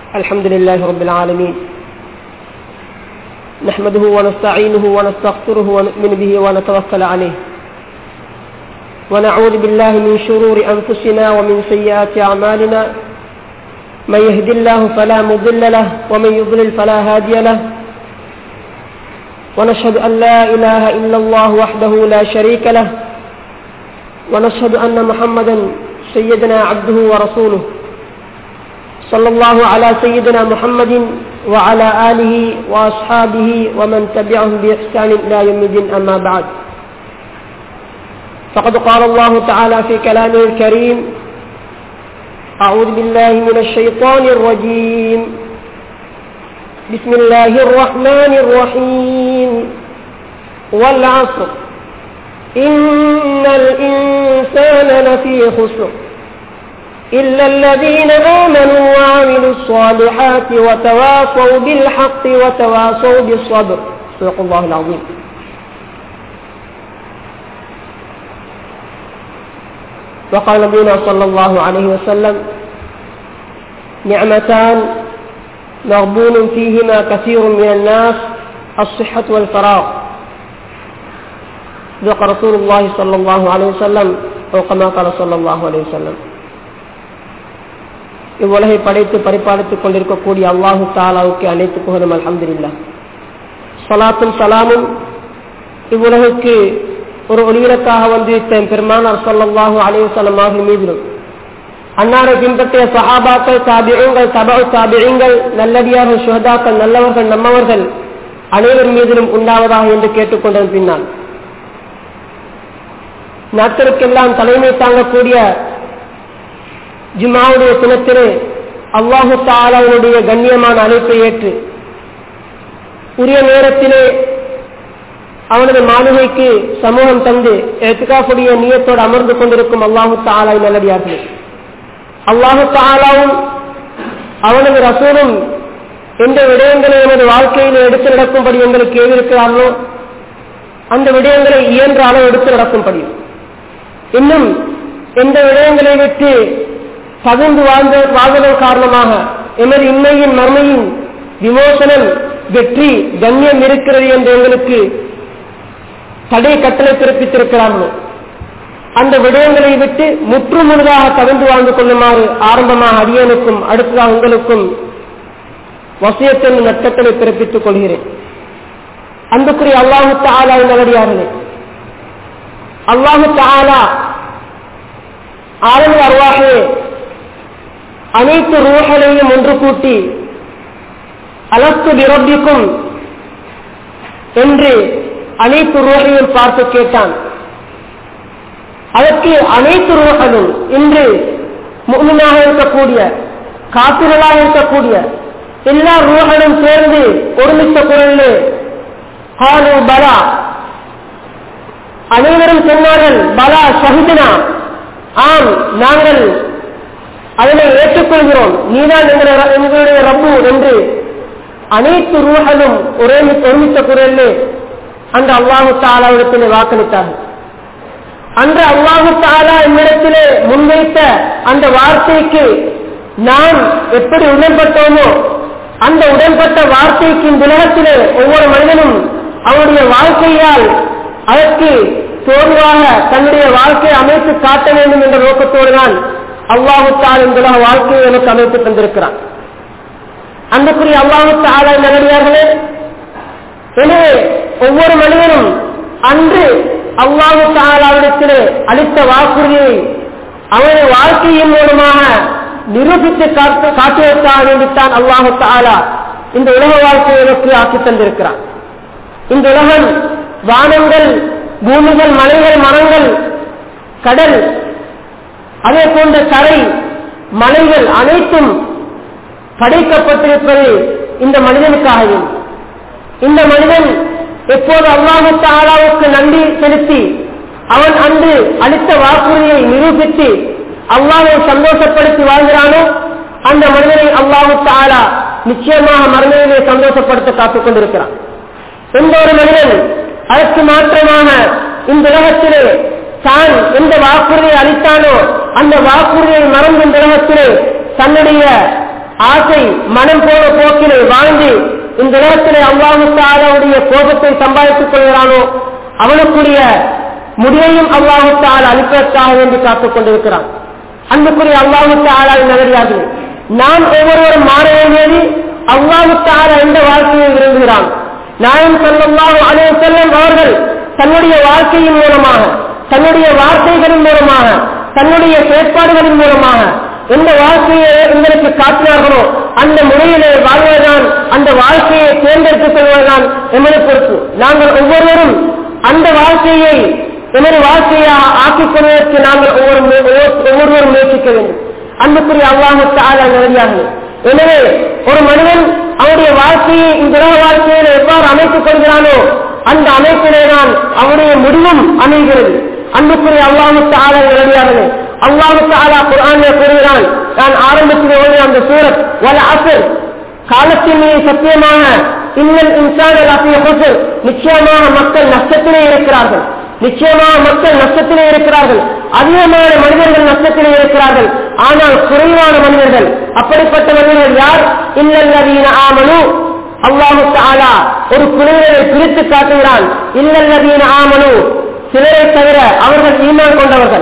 الحمد لله رب العالمين نحمده ونستعينه ونستغفره ونؤمن به ونتوكل عليه ونعوذ بالله من شرور أنفسنا ومن سيئات أعمالنا من يهد الله فلا مضل له ومن يضلل فلا هادي له ونشهد أن لا إله إلا الله وحده لا شريك له ونشهد أن محمدا سيدنا عبده ورسوله صلى الله على سيدنا محمد وعلى آله وأصحابه ومن تبعهم بإحسان إلى يوم الدين أما بعد فقد قال الله تعالى في كلامه الكريم أعوذ بالله من الشيطان الرجيم بسم الله الرحمن الرحيم والعصر إن الإنسان لفي خسر إلا الذين آمنوا وعملوا الصالحات وتواصوا بالحق وتواصوا بالصبر صدق الله العظيم وقال نبينا صلى الله عليه وسلم نعمتان مغبون فيهما كثير من الناس الصحة والفراغ ذوق رسول الله صلى الله عليه وسلم أو كما قال صلى الله عليه وسلم இவ்வுலகை படைத்து பரிபாலித்துக் கொண்டிருக்கக்கூடிய அல்லாஹு தாலாவுக்கு அனைத்து புகழும் அலமதுல்லா சலாத்தும் சலாமும் இவ்வுலகுக்கு ஒரு ஒளிவிலக்காக வந்திருத்த பெருமானார் சொல்லல்லாஹு அலைவசல்லம் ஆகிய மீதிலும் அன்னாரை பின்பற்றிய சஹாபாக்கள் தாபியங்கள் தபா தாபியங்கள் நல்லடியார்கள் சுகதாக்கள் நல்லவர்கள் நம்மவர்கள் அனைவர் மீதிலும் உண்டாவதாக என்று கேட்டுக்கொண்டதன் பின்னால் நாட்டிற்கெல்லாம் தலைமை தாங்கக்கூடிய ஜுமாவுடைய தினத்திலே அல்லாஹு தாலாவுடைய கண்ணியமான அழைப்பை ஏற்று உரிய நேரத்திலே அவனது மாளிகைக்கு சமூகம் தந்து எத்துக்காக்கூடிய நீயத்தோடு அமர்ந்து கொண்டிருக்கும் அல்லாஹு தாலாய் நல்லடியார்களே அல்லாஹு தாலாவும் அவனது ரசூலும் எந்த விடயங்களை எமது வாழ்க்கையில் எடுத்து நடக்கும்படி எங்களுக்கு ஏவிருக்கிறார்களோ அந்த விடயங்களை இயன்ற அளவு எடுத்து நடக்கும்படியும் இன்னும் எந்த விடயங்களை விட்டு பகிர்ந்து வாழ்ந்த வாழ்வதன் காரணமாக எமது இன்மையின் மர்மையின் விமோசனம் வெற்றி கண்ணியம் இருக்கிறது என்று எங்களுக்கு தடை கட்டளை பிறப்பித்திருக்கிறார்களோ அந்த விடயங்களை விட்டு முற்று முழுதாக தவிர்ந்து வாழ்ந்து கொள்ளுமாறு ஆரம்பமாக அடியனுக்கும் அடுத்ததாக உங்களுக்கும் வசியத்தின் நட்டத்தை பிறப்பித்துக் கொள்கிறேன் அன்புக்குரிய அல்லாஹு தாலா நல்லடியார்களே அல்லாஹு தாலா ஆரம்ப அருவாகவே அனைத்து ரூஹளையும் ஒன்று கூட்டி அலத்து விரப்பிக்கும் என்று அனைத்து ரூஹையும் பார்த்து கேட்டான் அதற்கு அனைத்து ரூஹலும் இன்று முழுமையாக இருக்கக்கூடிய காப்பிர்களாக இருக்கக்கூடிய எல்லா ரூஹலும் சேர்ந்து ஒருமித்த குரலில் ஹாலு பலா அனைவரும் சொன்னார்கள் பலா ஷஹிதினா ஆம் நாங்கள் அதனை ஏற்றுக்கொள்கிறோம் நீதான் எங்களுடைய ரப்பு என்று அனைத்து ரூஹலும் ஒரே ஒருமித்த குரலில் அந்த அல்லாஹு தாலாவிடத்தில் வாக்களித்தார்கள் அன்று அல்லாஹு தாலா என்னிடத்திலே முன்வைத்த அந்த வார்த்தைக்கு நாம் எப்படி உடன்பட்டோமோ அந்த உடன்பட்ட வார்த்தைக்கு இந்த உலகத்திலே ஒவ்வொரு மனிதனும் அவருடைய வாழ்க்கையால் அதற்கு தோல்வாக தன்னுடைய வாழ்க்கையை அமைத்து காட்ட வேண்டும் என்ற நோக்கத்தோடு தான் அல்லாஹு தால் இந்த உலக வாழ்க்கையை எனக்கு அமைத்து தந்திருக்கிறான் அன்புக்குரிய அல்லாஹு தாலா நல்லடியார்களே எனவே ஒவ்வொரு மனிதனும் அன்று அல்லாஹு தாலாவிடத்திலே அளித்த வாக்குறுதியை அவனது வாழ்க்கையின் மூலமாக நிரூபித்து காட்டுவதற்காக வேண்டித்தான் அல்லாஹு தாலா இந்த உலக வாழ்க்கையை எனக்கு ஆக்கி தந்திருக்கிறான் இந்த உலகம் வானங்கள் பூமிகள் மலைகள் மரங்கள் கடல் அதே போன்ற தரை மலைகள் அனைத்தும் படைக்கப்பட்டிருப்பது இந்த மனிதனுக்காகவும் இந்த மனிதன் எப்போது அல்லாஹத்த ஆளாவுக்கு நன்றி செலுத்தி அவன் அன்று அளித்த வாக்குறுதியை நிரூபித்து அல்லாவை சந்தோஷப்படுத்தி வாழ்கிறானோ அந்த மனிதனை அல்லாஹத்த ஆளா நிச்சயமாக மரணத்திலே சந்தோஷப்படுத்த காத்துக் கொண்டிருக்கிறான் எந்த ஒரு மனிதன் அதற்கு மாற்றமாக இந்த உலகத்திலே தான் எந்த வாக்குறுதியை அளித்தானோ அந்த வாக்குறுதியை மறந்து இந்த உலகத்திலே தன்னுடைய ஆசை மனம் போன போக்கிலே வாழ்ந்து இந்த நேரத்திலே அல்லாஹுத்தாலாவுடைய கோபத்தை சம்பாதித்துக் கொள்கிறானோ அவனுக்குரிய முடிவையும் அல்லாஹுத்தால் அளிப்பதற்காக வேண்டி காத்துக் கொண்டிருக்கிறான் அன்புக்குரிய அல்லாஹுத்தாலாவின் நகரியார்கள் நாம் ஒவ்வொருவரும் மாற வேண்டியது அல்லாஹுத்தாலா எந்த வாழ்க்கையை விரும்புகிறான் நாயம் சொல்லல்லாஹு அலைஹி செல்லம் அவர்கள் தன்னுடைய வாழ்க்கையின் மூலமாக தன்னுடைய வார்த்தைகளின் மூலமாக தன்னுடைய செயற்பாடுகளின் மூலமாக எந்த வாழ்க்கையை எங்களுக்கு காட்டினார்களோ அந்த முறையிலே வாழ்வதுதான் அந்த வாழ்க்கையை தேர்ந்தெடுத்துக் கொள்வதுதான் எமது பொறுப்பு நாங்கள் ஒவ்வொருவரும் அந்த வாழ்க்கையை எமது வாழ்க்கையாக ஆக்கிக் கொள்வதற்கு நாங்கள் ஒவ்வொரு ஒவ்வொருவரும் முயற்சிக்க வேண்டும் அன்புக்குரிய அல்லாஹுக்கு ஆளாக நிலையாகும் எனவே ஒரு மனிதன் அவருடைய வாழ்க்கையை இந்த உலக வாழ்க்கையில எவ்வாறு அமைத்துக் கொள்கிறானோ அந்த அமைப்பிலே தான் அவருடைய முடிவும் அமைகிறது அன்புக்குரிய அல்லாஹுக்கு ஆளாக நிலையானது அல்லாஹுக்கு ஆலா குரானிய கூறுகிறான் நான் ஆரம்பத்தில் ஓடிய அந்த சூரத் வல அசர் காலத்தின் மீது சத்தியமாக இன்னல் இன்சான நிச்சயமாக மக்கள் நஷ்டத்திலே இருக்கிறார்கள் நிச்சயமாக மக்கள் நஷ்டத்திலே இருக்கிறார்கள் அதிகமான மனிதர்கள் நஷ்டத்திலே இருக்கிறார்கள் ஆனால் குறைவான மனிதர்கள் அப்படிப்பட்ட மனிதர்கள் யார் இல்லல்லதீன ஆமனு அல்லாஹு ஆலா ஒரு குழுவினரை பிரித்து காட்டுகிறான் இல்லல்லதீன ஆமனு சிலரை தவிர அவர்கள் ஈமான் கொண்டவர்கள்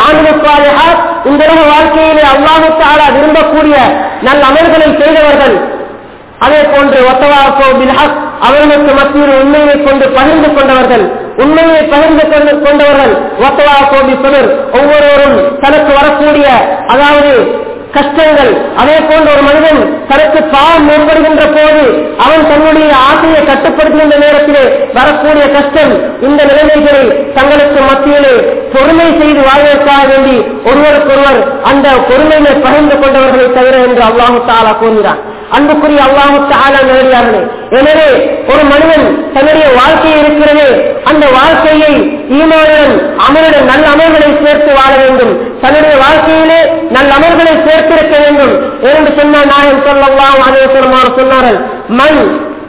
இந்த வாழ்க்கையிலே அல்லாஹு ஆலா விரும்பக்கூடிய நல்ல அமல்களை செய்தவர்கள் அதே போன்று ஒத்தவாக்கோ பில்ஹக் அவர்களுக்கு மத்தியில் உண்மையை கொண்டு பகிர்ந்து கொண்டவர்கள் உண்மையை பகிர்ந்து கொண்டு கொண்டவர்கள் ஒத்தவாக்கோ பிசலர் ஒவ்வொருவரும் தனக்கு வரக்கூடிய அதாவது கஷ்டங்கள் அதே போன்ற ஒரு மனிதன் தனக்கு பாவம் ஏற்படுகின்ற போது அவன் தன்னுடைய ஆசையை கட்டுப்படுத்துகின்ற நேரத்திலே வரக்கூடிய கஷ்டம் இந்த நிலைமைகளை தங்களுக்கு மத்தியிலே பொறுமை செய்து வாழ்வதற்காக வேண்டி ஒருவருக்கொருவர் அந்த பொறுமையை பகிர்ந்து கொண்டவர்களை தவிர என்று அல்லாஹு தாலா கூறுகிறான் அன்புக்குரிய அல்லாஹுக்கு ஆளா நேரடியார்களே எனவே ஒரு மனிதன் தன்னுடைய வாழ்க்கை இருக்கிறது அந்த வாழ்க்கையை ஈமானுடன் அமலுடன் நல்ல அமல்களை சேர்த்து வாழ வேண்டும் தன்னுடைய வாழ்க்கையிலே நல்ல அமல்களை சேர்த்திருக்க வேண்டும் என்று சொன்ன நாயன் சொல்லலாம் அதே சொன்னார்கள் மண்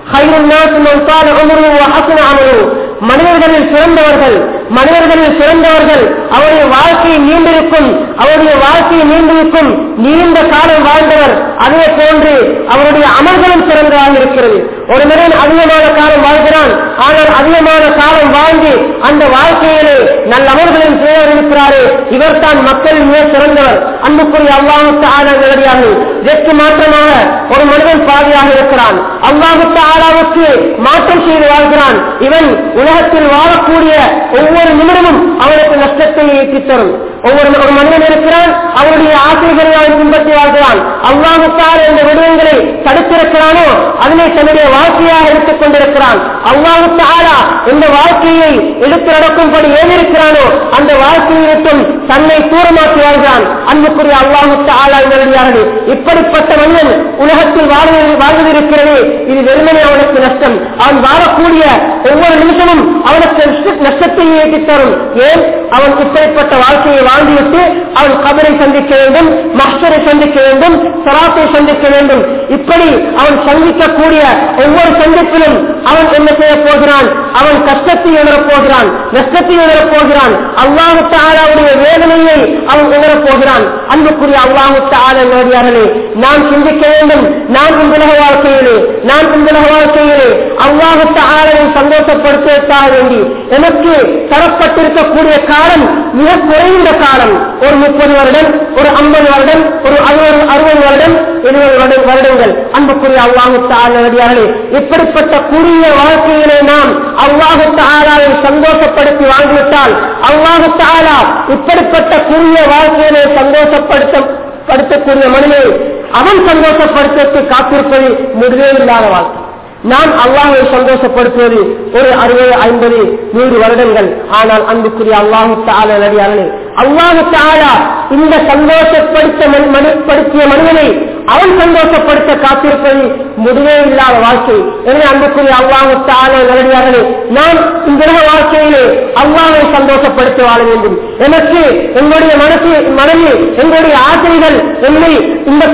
மனிதர்களில் சிறந்தவர்கள் மனிதர்களில் சிறந்தவர்கள் அவருடைய வாழ்க்கை நீண்டிருக்கும் அவருடைய வாழ்க்கை நீண்டிருக்கும் நீண்ட காலம் வாழ்ந்தவர் அதே போன்று அவருடைய அமல்களும் சிறந்ததாக இருக்கிறது ஒரு மனிதன் அதிகமான காலம் வாழ்கிறான் ஆனால் அதிகமான காலம் வாழ்ந்து அந்த வாழ்க்கையிலே நல்ல அமல்களில் செய்தவர் இருக்கிறாரே இவர் தான் மக்களில் மிக சிறந்தவர் அன்புக்குரிய அல்லாஹுக்கு ஆளாக இதற்கு மாற்றமாக ஒரு மனிதன் பாதியாக இருக்கிறான் அல்லாஹுக்கு ஆளாவுக்கு மாற்றம் செய்து வாழ்கிறான் இவன் உலகத்தில் வாழக்கூடிய ஒவ்வொரு நிமிடமும் அவனுக்கு நஷ்டத்தை ஏற்றி தரும் ஒவ்வொரு ஒரு மனிதன் இருக்கிறான் அவருடைய ஆசைகளை அவன் பின்பற்றி வாழ்கிறான் அல்லாஹுக்கார் என்ற விடயங்களை தடுத்திருக்கிறானோ அதனை தன்னுடைய வாழ்க்கையாக எடுத்துக் கொண்டிருக்கிறான் அல்லாஹுக்கு ஆளா இந்த வாழ்க்கையை எடுத்து நடக்கும்படி ஏறிருக்கிறானோ அந்த வாழ்க்கையை விட்டும் தன்னை தூரமாக்கி வாழ்கிறான் அன்புக்குரிய அல்லாஹுக்கு ஆளா நேரடியானது இப்படிப்பட்ட மனிதன் உலகத்தில் வாழ்வது வாழ்வதிருக்கிறது இது வெறுமனே அவனுக்கு நஷ்டம் அவன் வாழக்கூடிய ஒவ்வொரு நிமிஷமும் அவனுக்கு நஷ்டத்தை ஏற்றி தரும் ஏன் அவன் இப்படிப்பட்ட வாழ்க்கையை வாழ்ந்துவிட்டு அவன் கபரை சந்திக்க வேண்டும் மஸ்டரை சந்திக்க வேண்டும் சராத்தை சந்திக்க வேண்டும் இப்படி அவன் சந்திக்கக்கூடிய ஒவ்வொரு சந்திப்பிலும் அவன் என்ன செய்ய போகிறான் அவன் கஷ்டத்தை உணரப் போகிறான் நஷ்டத்தை உணரப் போகிறான் அல்லாஹுத்த ஆளாவுடைய வேதனையை அவன் உணரப் போகிறான் அன்புக்குரிய அல்லாஹுத்த ஆள நேடியார்களே நான் சிந்திக்க வேண்டும் நான் இந்த உலக வாழ்க்கையிலே நான் இந்த உலக வாழ்க்கையிலே அல்லாஹுத்த ஆளை சந்தோஷப்படுத்துவதற்காக வேண்டி எனக்கு தரப்பட்டிருக்கக்கூடிய காலம் மிக குறைந்த காலம் ஒரு முப்பது வருடம் ஒரு ஐம்பது வருடம் ஒரு அறுபது அறுபது வருடம் எழுபது வருடங்கள் அன்புக்குரிய அல்லாஹுத்த ஆளாளே இப்படிப்பட்ட குறுகிய வாழ்க்கையிலே நாம் அல்லாஹுத்த ஆளாவை சந்தோஷப்படுத்தி வாழ்ந்துவிட்டால் அல்லாஹுத்த ஆளா இப்படிப்பட்ட குறுகிய வாழ்க்கையிலே சந்தோஷப்படுத்த படுத்தக்கூடிய மனிதனை அவன் சந்தோஷப்படுத்த காத்திருப்பது முடிவே இல்லாத வாழ்க்கை நான் அல்லாஹை சந்தோஷப்படுத்துவது ஒரு அறுபது ஐம்பது நூறு வருடங்கள் ஆனால் அன்புக்குரிய அல்லாஹு தால நடிகாரனே அல்லாஹு தாலா இந்த சந்தோஷப்படுத்த மனிதப்படுத்திய மனிதனை அவன் சந்தோஷப்படுத்த காத்திருப்பது முடிவே இல்லாத வாழ்க்கை எனவே அன்புக்குரிய அல்லாஹு தால நடிகாரனே நான் இந்த உலக வாழ்க்கையிலே அல்லாஹை சந்தோஷப்படுத்த வாழ வேண்டும் எனக்கு எங்களுடைய மனசு மனதில் எங்களுடைய ஆசைகள் என்னை இந்த பாவத்தை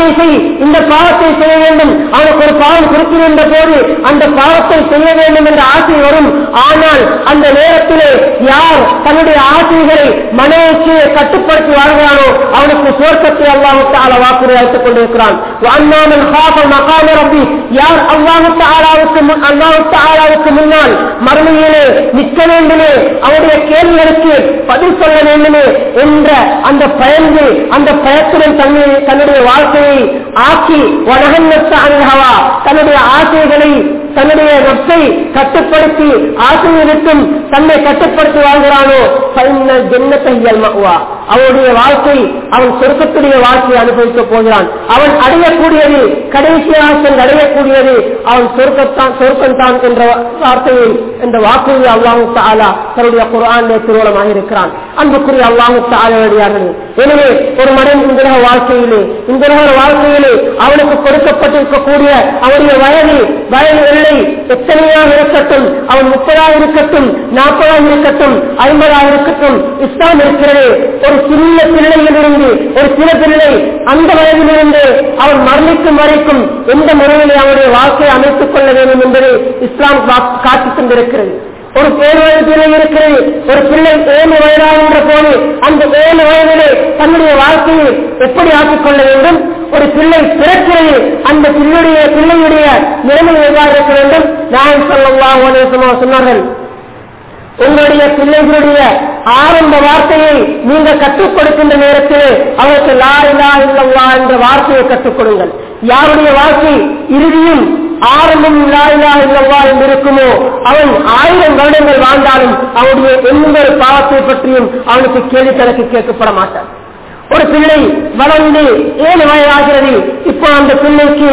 பாவத்தை செய் இந்த பாவத்தை செய்ய வேண்டும் அவனுக்கு ஒரு பாவம் கொடுக்கின்ற போது அந்த பாவத்தை செய்ய வேண்டும் என்ற ஆசை வரும் ஆனால் அந்த நேரத்திலே யார் தன்னுடைய ஆசைகளை மனைவியை கட்டுப்படுத்தி வாழ்கிறானோ அவனுக்கு சுவர்க்கத்தை அல்லாஹுக்கு ஆள வாக்குறுதி அளித்துக் கொண்டிருக்கிறான் அண்ணாமன் ஹாஃபல் மகாம ரப்பி யார் அல்லாஹுக்கு ஆளாவுக்கு முன் அல்லாஹுக்கு ஆளாவுக்கு முன்னால் மறுமையிலே நிற்க வேண்டுமே அவருடைய கேள்விகளுக்கு பதில் சொல்ல வேண்டுமே என்ற அந்த பயந்து அந்த பயத்துடன் தன்னை தன்னுடைய வாழ்க்கையை ஆக்கி வனகன்னத்த அன்ஹவா தன்னுடைய ஆசைகளை தன்னுடைய நட்பை கட்டுப்படுத்தி ஆசையிலிருக்கும் தன்னை கட்டுப்படுத்தி வாழ்கிறானோ ஜென்னத்தையல் மகுவா அவனுடைய வாழ்க்கை அவன் சொர்க்கத்துடைய வாழ்க்கையை அனுபவிக்கப் போகிறான் அவன் அடையக்கூடியது கடைசியாக சென்று அடையக்கூடியது அவன் சொர்க்கத்தான் சொர்க்கம்தான் என்ற வார்த்தையை என்ற வாக்குறுதி அல்லாஹு தாலா தன்னுடைய குரானிலே திருவளமாக இருக்கிறான் அன்புக்குரிய அல்லாஹு தாலையார்களே எனவே ஒரு மனிதன் இந்த உலக வாழ்க்கையிலே இந்த உலக வாழ்க்கையிலே அவனுக்கு கொடுக்கப்பட்டிருக்கக்கூடிய அவனுடைய வயது வயது எல்லை எத்தனையாக இருக்கட்டும் அவன் முப்பதாக இருக்கட்டும் நாற்பதாக இருக்கட்டும் ஐம்பதாக இருக்கட்டும் இஸ்லாம் இருக்கிறது ஒரு சின்ன பிள்ளையிலிருந்து ஒரு சில பிள்ளை அந்த வயதிலிருந்து அவன் மரணிக்கும் வரைக்கும் எந்த முறையிலே அவனுடைய வாழ்க்கையை அமைத்துக் கொள்ள வேண்டும் என்பதை இஸ்லாம் காட்டி தந்திருக்கிறது ஒரு ஏழு வயது பிள்ளை இருக்கிறது ஒரு பிள்ளை ஏழு வயதாகின்ற போது அந்த ஏழு வயதிலே தன்னுடைய வாழ்க்கையை எப்படி ஆக்கிக் கொள்ள வேண்டும் ஒரு பிள்ளை பிறக்கிறது அந்த பிள்ளையுடைய பிள்ளையுடைய நிலைமை எவ்வாறு இருக்க வேண்டும் நான் சொல்லலாம் சொன்னார்கள் உங்களுடைய பிள்ளைகளுடைய ஆரம்ப வார்த்தையை நீங்க கற்றுக் கொடுக்கின்ற நேரத்தில் அவருக்கு லா இல்லா இல்லவா என்ற வார்த்தையை கற்றுக் கொடுங்கள் யாருடைய வாழ்க்கை இறுதியும் ஆரம்பம் லா இல்லா இல்லவா என்று இருக்குமோ அவன் ஆயிரம் வருடங்கள் வாழ்ந்தாலும் அவனுடைய எந்த ஒரு பாவத்தை பற்றியும் அவனுக்கு கேள்வி கணக்கு கேட்கப்பட மாட்டான் ஒரு பிள்ளை வளர்ந்து ஏழு வயதாகிறது இப்போ அந்த பிள்ளைக்கு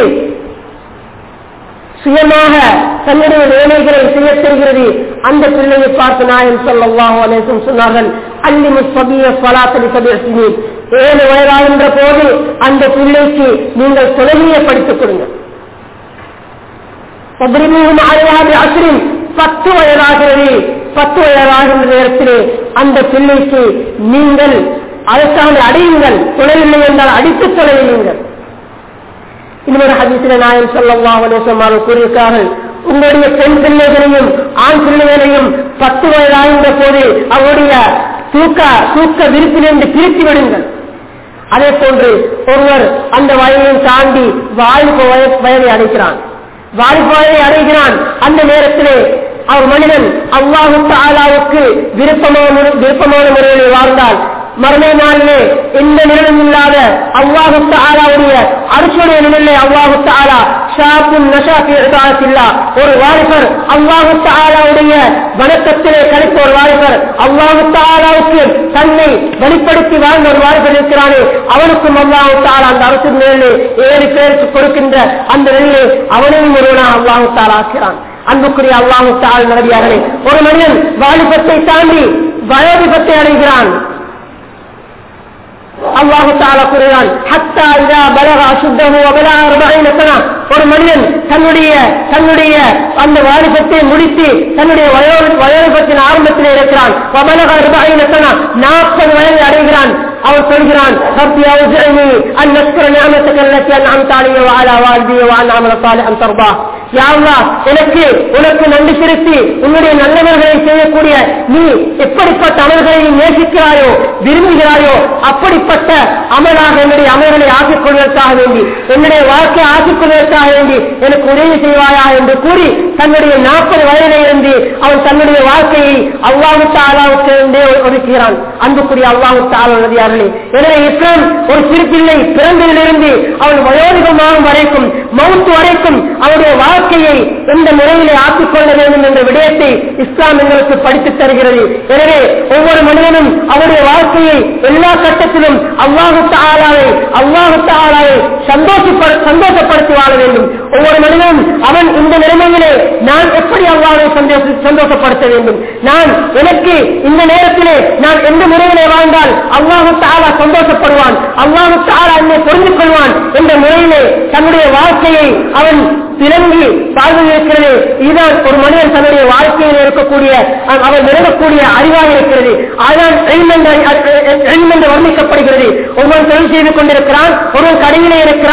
சுயமாக தன்னுடைய வேலைகளை செய்ய தெரிகிறது அந்த பிள்ளையை பார்த்து நாயன் சொல்லவாக அலேசம் சொன்னார்கள் அல்லி முஸ்பபிய பலாத்தலி சபியசினி ஏழு வயதாகின்ற போது அந்த பிள்ளைக்கு நீங்கள் தொலைமையை படித்துக் கொடுங்க அசுரின் பத்து வயதாகிறது பத்து வயதாகின்ற நேரத்திலே அந்த பிள்ளைக்கு நீங்கள் அதற்காக அடையுங்கள் தொலைவில்லை என்றால் அடித்து தொலைவில்லைங்கள் இன்னொரு ஹதீசில நாயம் சொல்லவா அவர்கள் கூறியிருக்கார்கள் உங்களுடைய பெண் பிள்ளைகளையும் ஆண் பிள்ளைகளையும் பத்து வயதாகின்ற போது அவருடைய தூக்க தூக்க விருப்பிலிருந்து பிரித்து விடுங்கள் அதே போன்று ஒருவர் அந்த வயதை தாண்டி வாலிப வயதை அடைக்கிறான் வாலிப வயதை அடைகிறான் அந்த நேரத்திலே அவர் மனிதன் அல்லாஹுக்கு ஆலாவுக்கு விருப்பமான விருப்பமான முறையில் வாழ்ந்தால் மறுமை நாளிலே எந்த நிலையும் இல்லாத அல்லாஹுத்த ஆலாவுடைய அரசுடைய நிலையிலே அல்லாஹுத்த ஆலா ஷாப்பும் நஷாப்பி இல்லா ஒரு வாலிபர் அல்லாஹுத்த ஆலாவுடைய வணக்கத்திலே கழித்த ஒரு வாலிபர் அல்லாஹுத்த ஆலாவுக்கு தன்னை வெளிப்படுத்தி வாழ்ந்த ஒரு வாலிபர் இருக்கிறானே அவனுக்கும் அல்லாஹுத்த ஆலா அந்த அரசு நிலையிலே ஏழு பேருக்கு கொடுக்கின்ற அந்த நிலையிலே அவனையும் ஒருவனாக அல்லாஹுத்த ஆலா ஆக்கிறான் அன்புக்குரிய அல்லாஹு தாள் நடிகார்களே ஒரு மனிதன் வாலிபத்தை தாண்டி வயோதிபத்தை அடைகிறான் அல்லாஹு தாலா கூறுகிறான் ஹத்தா இதா பலகா சுத்தமோ பலா அறுபடையின ஒரு மனிதன் தன்னுடைய தன்னுடைய அந்த வாலிபத்தை முடித்து தன்னுடைய வயோ வயோதிபத்தின் ஆரம்பத்தில் இருக்கிறான் பலக அறுபடையின நாற்பது வயது அடைகிறான் அவன் சொல்கிறான் ربي أوزعني أن نشكر نعمتك التي أنعمت علي وعلى والدي وأن أعمل صالحا ترضاه யா அல்லாஹ் எனக்கு உனக்கு நன்றி செலுத்தி உன்னுடைய நல்லவர்களை செய்யக்கூடிய நீ எப்படிப்பட்ட அமல்களை நீ நேசிக்கிறாயோ விரும்புகிறாயோ அப்படிப்பட்ட அமலாக என்னுடைய அமல்களை ஆக்கிக் கொள்வதற்காக வேண்டி என்னுடைய வாழ்க்கையை ஆக்கிக் கொள்வதற்காக வேண்டி எனக்கு உதவி செய்வாயா என்று கூறி தன்னுடைய நாற்பது வயதிலே இருந்து அவன் தன்னுடைய வாழ்க்கையை அல்லாவுக்கு ஆளாவுக்கு இருந்தே ஒதுக்குகிறான் அன்புக்குரிய அல்லாவுக்கு ஆளுநதியார்களே எனவே இஸ்லாம் ஒரு சிறு பிள்ளை பிறந்ததிலிருந்து அவன் வயோதிகமாகும் வரைக்கும் மவுத்து வரைக்கும் அவருடைய வாழ்க்கையை எந்த முறையிலே ஆக்கிக் கொள்ள வேண்டும் என்ற விடயத்தை இஸ்லாம் எங்களுக்கு படித்துத் தருகிறது எனவே ஒவ்வொரு மனிதனும் அவருடைய வாழ்க்கையை எல்லா கட்டத்திலும் அல்லாஹுத்த ஆளாவை அல்லாஹுத்த ஆளாவை சந்தோஷப்பட சந்தோஷப்படுத்தி வாழ வேண்டும் ஒவ்வொரு மனிதனும் அவன் இந்த நிலைமையிலே நான் எப்படி அல்லாவை சந்தோஷ சந்தோஷப்படுத்த வேண்டும் நான் எனக்கு இந்த நேரத்திலே நான் எந்த முறையிலே வாழ்ந்தால் அல்லாஹு தாலா சந்தோஷப்படுவான் அல்லாஹு தாலா என்னை புரிந்து கொள்வான் என்ற முறையிலே தன்னுடைய வாழ்க்கையை அவன் திறங்கி வாழ்வு இருக்கிறது இதுதான் ஒரு மனிதன் தன்னுடைய வாழ்க்கையில் இருக்கக்கூடிய அவன் விலகக்கூடிய அறிவாக இருக்கிறது அதுதான் என்று வர்ணிக்கப்படுகிறது ஒருவன் தொழில் செய்து கொண்டிருக்கிறான் ஒருவன் கடையிலே இருக்கிறான்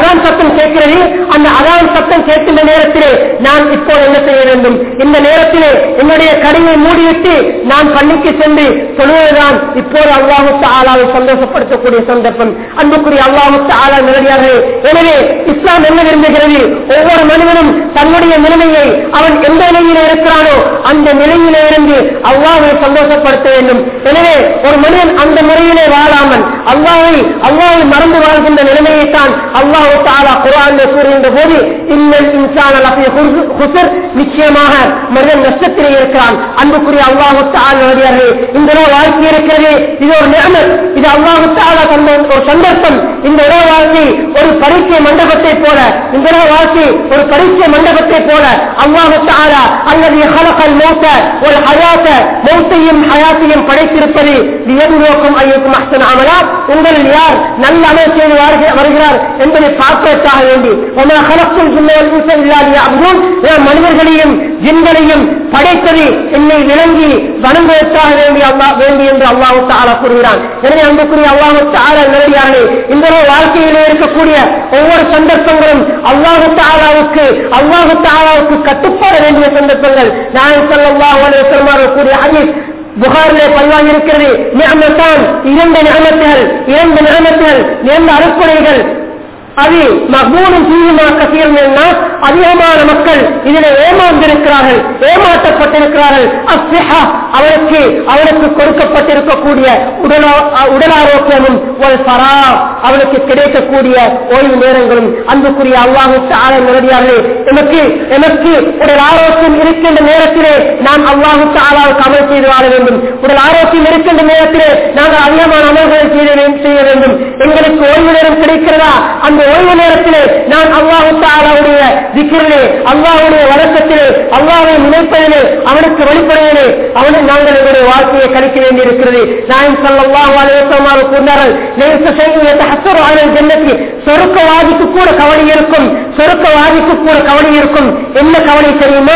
அதான் சத்தம் கேட்கிறது அந்த அதான் சத்தம் கேட்கின்ற நேரத்திலே நான் இப்போ என்ன செய்ய வேண்டும் இந்த நேரத்திலே என்னுடைய கடையை மூடிவிட்டு நான் பள்ளிக்கு சென்று சொல்வதுதான் இப்போது அல்லாஹுத்த ஆளாவை சந்தோஷப்படுத்தக்கூடிய சந்தர்ப்பம் அன்புக்குரிய அல்லாஹுத்த ஆளா நேரடியாக எனவே இஸ்லாம் என்ன விரும்புகிறது ஒவ்வொரு மனிதனும் தன்னுடைய நிலைமையை அவன் எந்த நிலையில இருக்கிறானோ அந்த நிலையிலே இருந்து அல்லாவை சந்தோஷப்படுத்த வேண்டும் எனவே ஒரு மனிதன் அந்த முறையிலே வாழாமல் அல்லாவை அல்லாவை மறந்து வாழ்கின்ற நிலைமையை தான் அல்லாஹு தாலா குரான் கூறுகின்ற போது இன்னல் இன்சான் ஹுசர் நிச்சயமாக மனிதன் நஷ்டத்திலே இருக்கிறான் அன்புக்குரிய அல்லாஹு தாலாடியார்கள் இந்த உலக வாழ்க்கை இருக்கிறது இது ஒரு நிலைமை இது அல்லாஹு தாலா தந்த ஒரு சந்தர்ப்பம் இந்த உலக வாழ்க்கை ஒரு பரீட்சை மண்டபத்தை போல இந்த உலக வாழ்க்கை ஒரு பரீட்சை மண்டபத்தை போல அல்லாஹு தாலா அல்லது ஹலகல் மௌத்த ஒரு ஹயாத்த மௌத்தையும் ஹயாத்தையும் படைத்திருப்பது வியர்நோக்கம் ஐயோக்கும் அஹ்சன் அமலா உங்களில் யார் நல்ல அமல் செய்து வருக- வருகிறார் என்பதை பார்ப்பதற்காக வேண்டி ஒமா ஹலக்கும் நான் மனிதர்களையும் ஜின்களையும் படைத்தது என்னை விளங்கி வணங்குவதற்காக வேண்டி அல்லா வேண்டி என்று அல்லாஹு தாலா கூறுகிறான் எனவே அன்புக்குரிய அல்லாஹு தாலா நேரடியார்களே இந்த ஒரு வாழ்க்கையிலே இருக்கக்கூடிய ஒவ்வொரு சந்தர்ப்பங்களும் அல்லாஹு தாலாவுக்கு அல்லாஹு தாலாவுக்கு கட்டுப்பட வேண்டிய சந்தர்ப்பங்கள் நான் சொல்லல்லாஹ் கூடிய ஹதீஸ் புகாரிலே பதிவாகி இருக்கிறது நியமத்தான் இரண்டு நியமத்துகள் இரண்டு நியமத்துகள் இரண்டு அறுப்புடைகள் அது மகூனும் தீயுமா கசீரம் அதிகமான மக்கள் இதில் ஏமாந்திருக்கிறார்கள் ஏமாற்றப்பட்டிருக்கிறார்கள் அஸ்ஸிஹா, அவனுக்கு அவனுக்கு கொடுக்கப்பட்டிருக்கக்கூடிய உடல் உடல் ஆரோக்கியமும் ஒரு பரா அவனுக்கு கிடைக்கக்கூடிய ஓய்வு நேரங்களும் அன்புக்குரிய அல்லாஹு ஆள நிரடியார்களே எமக்கு எமக்கு உடல் ஆரோக்கியம் இருக்கின்ற நேரத்திலே நாம் அல்லாஹு ஆளாவுக்கு அமல் செய்து வாழ வேண்டும் உடல் ஆரோக்கியம் இருக்கின்ற நேரத்திலே நாங்கள் அதிகமான அமல்களை செய்ய வே- செய்ய வேண்டும் எங்களுக்கு ஓய்வு நேரம் கிடைக்கிறதா அந்த ஓய்வு நேரத்திலே நான் அல்லாஹு ஆளாவுடைய திக்கிலே அல்லாஹுடைய வழக்கத்திலே அல்லாஹை நினைப்பதிலே அவனுக்கு வெளிப்படுவதிலே அவனை நாங்கள் எங்களுடைய வாழ்க்கையை கழிக்க வேண்டியிருக்கிறது நான் சல்லாஹு அலைவசமாக கூறினார்கள் லேச செய்ய ஹசர் ஆனல் ஜன்னத்தி சொருக்கவாதிக்கு கூட கவலை இருக்கும் சொருக்கவாதிக்கு கூட கவலை இருக்கும் என்ன கவலை தெரியுமா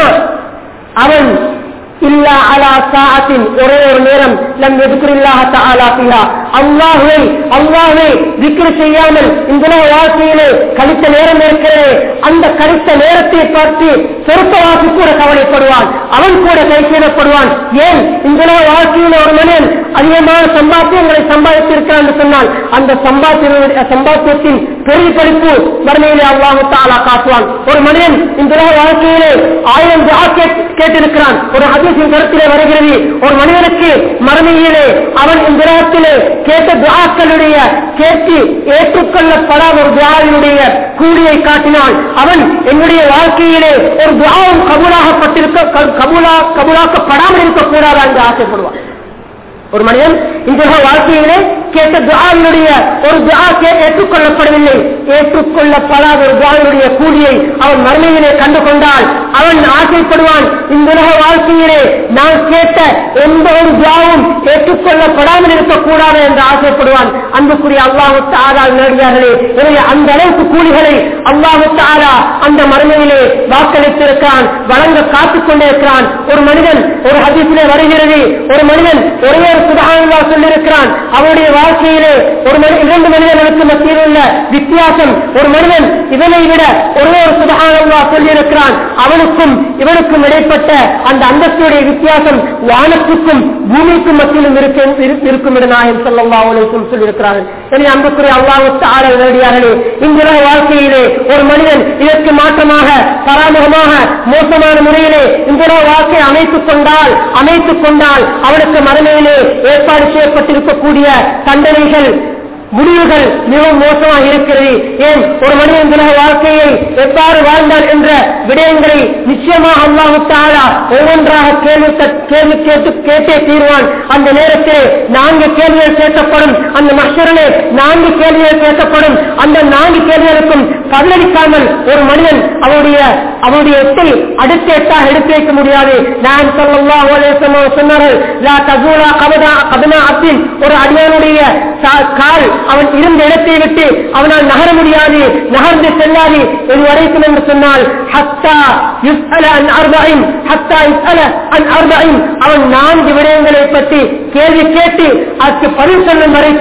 அவன் இல்லா அலா சாத்தின் ஒரே ஒரு நேரம் நம் எதுக்குறில்லாக தாலா பிஹா அல்லாஹுவை அல்லாஹுவை விக்ரி செய்யாமல் இந்த உலக வாழ்க்கையிலே கழித்த நேரம் இருக்கிறது அந்த கழித்த நேரத்தை பார்த்து சொருக்கவாசி கூட கவலைப்படுவான் அவன் கூட கை செய்யப்படுவான் ஏன் இந்த உலக வாழ்க்கையில ஒரு மனிதன் அதிகமான சம்பாத்தியங்களை சம்பாதித்திருக்கிறான் என்று சொன்னால் அந்த சம்பாத்திய சம்பாத்தியத்தின் பிரதிபலிப்பு மறுமையிலே அல்லாஹு தாலா காட்டுவான் ஒரு மனிதன் இந்த உலக வாழ்க்கையிலே ஆயிரம் துஆ கேட்- கேட்டிருக்கிறான் ஒரு ஹதீஸின் கருத்திலே வருகிறது ஒரு மனிதனுக்கு மறுமையிலே அவன் இந்த உலகத்திலே கேட்ட துஆக்களுடைய கேட்டு ஏற்றுக்கொள்ளப்படாத ஒரு துஆவினுடைய கூலியை காட்டினான் அவன் என்னுடைய வாழ்க்கையிலே ஒரு துஆவும் கபூலாகப்பட்டிருக்க க- கபூலா கபூலாக்கப்படாமல் இருக்கக்கூடாதா என்று ஆசைப்படுவான் ஒரு மனிதன் இந்த உலக வாழ்க்கையிலே கேட்ட துஆவினுடைய ஒரு துஆ கே- ஏற்றுக்கொள்ளப்படவில்லை ஏற்றுக்கொள்ளப்படாத ஒரு துஆவினுடைய கூலியை அவன் மறுமையிலே கண்டு கொண்டால் அவன் ஆசைப்படுவான் இந்த உலக வாழ்க்கையிலே நான் கேட்ட எந்த ஒரு துஆவும் ஏற்றுக்கொள்ளப்படாமல் இருக்கக்கூடாது என்று ஆசைப்படுவான் அன்புக்குரிய அல்லாஹு தாரா நேடியார்களே எனவே அந்த அளவுக்கு கூலிகளை அல்லாஹு தாரா அந்த மறுமையிலே வாக்களித்திருக்கிறான் வழங்க காத்துக் கொண்டே இருக்கிறான் ஒரு மனிதன் ஒரு ஹதீஸிலே வருகிறது ஒரு மனிதன் ஒரே ஒரு சுபஹானல்லா சொல்லியிருக்கிறான் அவருடைய வாழ்க்கையிலே ஒரு மனி இரண்டு மனிதர்களுக்கு மத்தியில் உள்ள வித்தியாசம் ஒரு மனிதன் இவனை விட ஒரே ஒரு சுபஹானல்லா சொல்லியிருக்கிறான் அவனுக்கும் இவனுக்கும் இடைப்பட்ட அந்த அந்தஸ்துடைய வித்தியாசம் வானத்துக்கும் பூமிக்கும் மத்தியிலும் இருக்கும் இரு- இருக்கும் என நாயகம் ஸல்லல்லாஹு அலைஹி வஸல்லம் சொல்லியிருக்கிறார்கள் எனவே அன்புக்குரிய அல்லாஹ் தஆலா நேரடியார்களே இந்த உலக வாழ்க்கையிலே ஒரு மனிதன் இதற்கு மாற்றமாக பராமுகமாக மோசமான முறையிலே இந்த உலக வாழ்க்கையை அமைத்துக் கொண்டால் அமைத்துக் கொண்டால் அவனுக்கு மறுமையிலே ஏற்பாடு செய்யப்பட்டிருக்கக்கூடிய தண்டனைகள் முடிவுகள் மிகவும் மோசமாக இருக்கிறது ஏன் ஒரு மனிதன் இந்த உலக வாழ்க்கையை எவ்வாறு வாழ்ந்தார் என்ற விடயங்களை நிச்சயமாக அல்லாஹு தாலா ஒவ்வொன்றாக கேள்வி கே- கேள்வி கேட்டு கேட்டே தீர்வான் அந்த நேரத்தில் நான்கு கேள்விகள் கேட்கப்படும் அந்த மஷரிலே நான்கு கேள்விகள் கேட்கப்படும் அந்த நான்கு கேள்விகளுக்கும் பதிலளிக்காமல் ஒரு மனிதன் அவருடைய அவருடைய எட்டை அடுத்த எட்டாக எடுத்து வைக்க முடியாது நான் ஸல்லல்லாஹு அலைஹி வஸல்லம் சொன்னார்கள் லா தசூலா கபதா கபனா அத்தின் ஒரு அடியானுடைய சா- கால் அவன் இருந்த இடத்தை விட்டு அவனால் நகர முடியாது நகர்ந்து செல்லாது இது வரைக்கும் என்று சொன்னால் ஹத்தா யுஸ்அல அன் அர்பஇன் ஹத்தா யுஸ்அல அன் அர்பஇன் அவன் நான்கு விடயங்களை பற்றி கேள்வி கேட்டு அதற்கு பதில் சொல்லும் வரைக்கும்